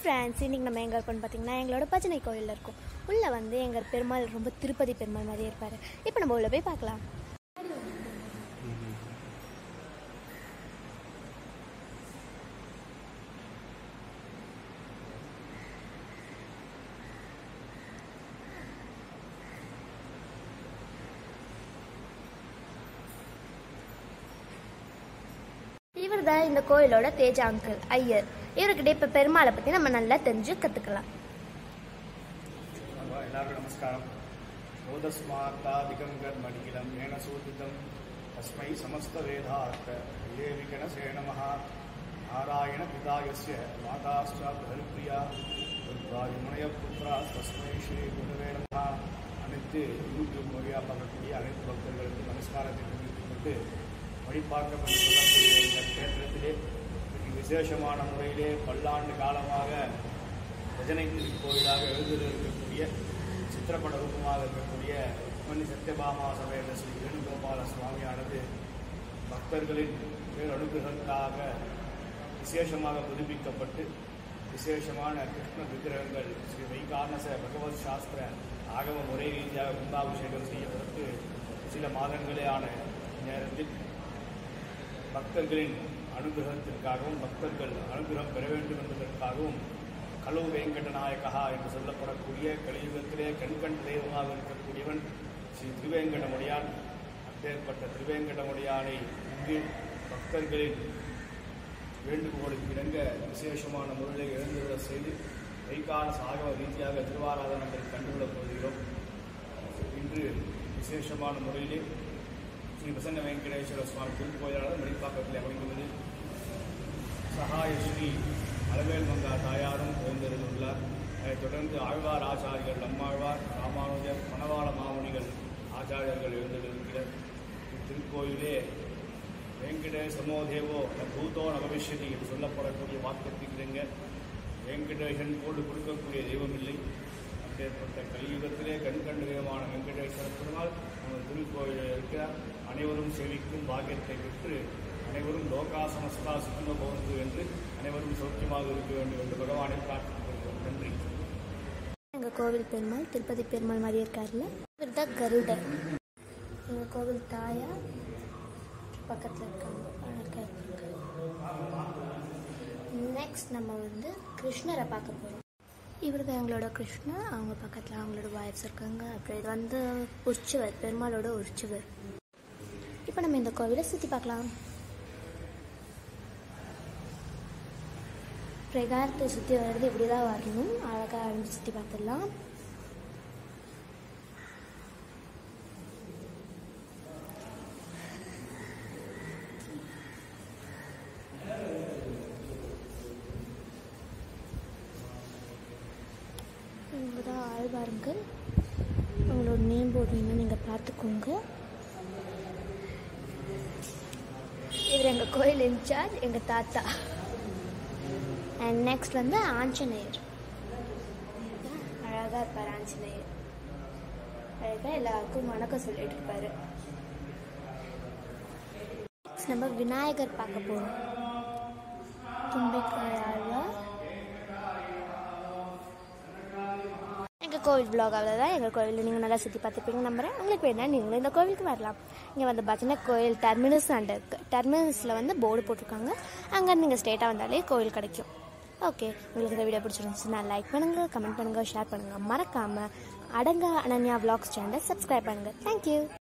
friends இன்னைக்கு நம்ம எங்கே இருக்கோம்னு பார்த்தீங்கன்னா எங்களோட பஜனை கோயிலில் இருக்கோம் உள்ளே வந்து எங்கள் பெருமாள் ரொம்ப திருப்பதி பெருமாள் மாதிரியே இருப்பார் இப்போ நம்ம உள்ள போய் பார்க்கலாம் இவர் தான் இந்த கோயிலோட தேஜ அங்கிள் ஐயர் இவர்கிட்ட இப்போ பெருமாளை பற்றி நம்ம நல்லா தெரிஞ்சு கற்றுக்கலாம் அவ்வா, எல்லாருக்கும் நமஸ்காரம் போதஸ்மார்த்தாதிகம் கர்மணிகிலம் ஏன சூதிதம் தஸ்மை சமஸ்த வேதார்த்த தேவிகண சேனமஹ நாராயண பிதாயஸ்ய மாதாஸ்ரா பிரகல்பிரியா முனைய புத்ரா தஸ்மை ஸ்ரீ குருவே நமஹ அனைத்து யூடியூப் வழியாக பார்க்கக்கூடிய அனைத்து பக்தர்களுக்கு நமஸ்காரத்தை தெரிவித்துக் கொண்டு வழிபார்க்கப்பட்டு சொல்லக்கூடிய இந்த கேத்திரத்திலே இன்னைக்கு விசேஷமான முறையிலே பல்லாண்டு காலமாக பஜனை கோயிலாக எழுந்திருக்கக்கூடிய சித்திரப்பட ரூபமாக இருக்கக்கூடிய ருக்மணி சத்யபாமா சமேத ஸ்ரீ வேணுகோபால சுவாமியானது பக்தர்களின் பேர் அனுகிரகத்துக்காக விசேஷமாக புதுப்பிக்கப்பட்டு விசேஷமான கிருஷ்ண விக்கிரகங்கள் ஸ்ரீ வைகானச பகவத் சாஸ்திர ஆகம முறை ரீதியாக குண்டாபிஷேகம் செய்யப்பட்டு சில மாதங்களே ஆன நேரத்தில் பக்தர்களின் அனுகிரகத்திற்காகவும் பக்தர்கள் அனுகிரகம் பெற வேண்டும் என்பதற்காகவும் கலு வெங்கட நாயகா என்று சொல்லப்படக்கூடிய கலியுகத்திலே கண்கண் தெய்வமாக இருக்கக்கூடியவன் ஸ்ரீ திருவேங்கடமுடியான் அப்பேற்பட்ட திருவேங்கடமுடியானை இங்கு பக்தர்களின் வேண்டுகோளுக்கு இணங்க விசேஷமான முறையில் எழுந்துள்ள செய்து வைகால சாகவ ரீதியாக திருவாராதனங்கள் கண்டுகொள்ளப் போகிறோம் இன்று விசேஷமான முறையிலே ஸ்ரீ பிரசன்ன வெங்கடேஸ்வர சுவாமி திருக்கோயிலாளர் மணிப்பாக்கத்தில் அமைந்துள்ளது சகாய ஸ்ரீ அளவேல் மங்கா தாயாரும் எழுந்திருந்துள்ளார் அதைத் தொடர்ந்து ஆழ்வார் ஆச்சாரியர்கள் நம்மாழ்வார் ராமானுஜர் மணவாள மாமுனிகள் ஆச்சாரியர்கள் எழுந்திருக்கிறார் இத்திருக்கோயிலே வெங்கடேசமோ தேவோ ந பூதோ நபவிஷ்யதி என்று சொல்லப்படக்கூடிய வாக்கியத்துக்கு இணங்க வெங்கடேசன் போட்டு கொடுக்கக்கூடிய தெய்வமில்லை அப்பேற்பட்ட கலியுகத்திலே கண்கண்டு தெய்வமான வெங்கடேஸ்வர பெருமாள் நம்ம திருக்கோயிலில் இருக்கிறார் அனைவரும் சேவிக்கும் பாக்கியத்தை பெற்று அனைவரும் லோகா சமஸ்தா சுத்தம பவந்து என்று அனைவரும் சௌக்கியமாக இருக்க வேண்டும் என்று பகவானை பிரார்த்திக்கிறோம் நன்றி எங்கள் கோவில் பெருமாள் திருப்பதி பெருமாள் மாதிரி இருக்கார்ல இவர் தான் கருடர் எங்கள் கோவில் தாயா பக்கத்தில் இருக்காங்க அழகா இருக்காங்க நெக்ஸ்ட் நம்ம வந்து கிருஷ்ணரை பார்க்க போகிறோம் இவர் தான் எங்களோட கிருஷ்ணர் அவங்க பக்கத்தில் அவங்களோட வாய்ஸ் இருக்காங்க அப்புறம் இது வந்து உற்சவர் பெருமாளோட உற்சவர் இப்போ நம்ம இந்த கோவிலை சுற்றி பார்க்கலாம் பிரகாரத்தை சுற்றி வர்றது இப்படி தான் வரணும் அழகாக அழிஞ்சு சுற்றி பார்த்துடலாம் இவங்க தான் ஆழ்வாருங்கள் அவங்களோட நேம் போர்டு என்ன நீங்கள் பார்த்துக்கோங்க இவர் எங்கள் கோயில் இன்சார்ஜ் எங்கள் தாத்தா அண்ட் நெக்ஸ்ட் வந்து ஆஞ்சநேயர் அழகாக இருப்பார் ஆஞ்சநேயர் அழகாக எல்லாருக்கும் வணக்கம் சொல்லிட்டு இருப்பாரு Next நம்ம விநாயகர் பார்க்க போகிறோம் தும்பிக்காய் ஆழ்வார் எங்கள் கோவில் vlog அவ்வளோதான் எங்கள் கோவிலில் நீங்கள் நல்லா சுற்றி பார்த்துப்பீங்க நம்புறேன் உங்களுக்கு வேணா நீங்களும் இந்த கோவிலுக்கு வரலாம் இங்கே வந்து பார்த்தீங்கன்னா கோயில் டெர்மினஸ் அண்ட் இருக்குது டெர்மினஸில் வந்து போர்டு போட்டிருக்காங்க அங்கே நீங்கள் ஸ்ட்ரெயிட்டாக வந்தாலே கோவில் கிடைக்கும் ஓகே உங்களுக்கு இந்த வீடியோ பிடிச்சிருந்துச்சுன்னா லைக் பண்ணுங்கள் கமெண்ட் பண்ணுங்கள் ஷேர் பண்ணுங்கள் மறக்காமல் அடங்கா அனன்யா vlogs சேனலை சப்ஸ்கிரைப் பண்ணுங்கள் தேங்க்யூ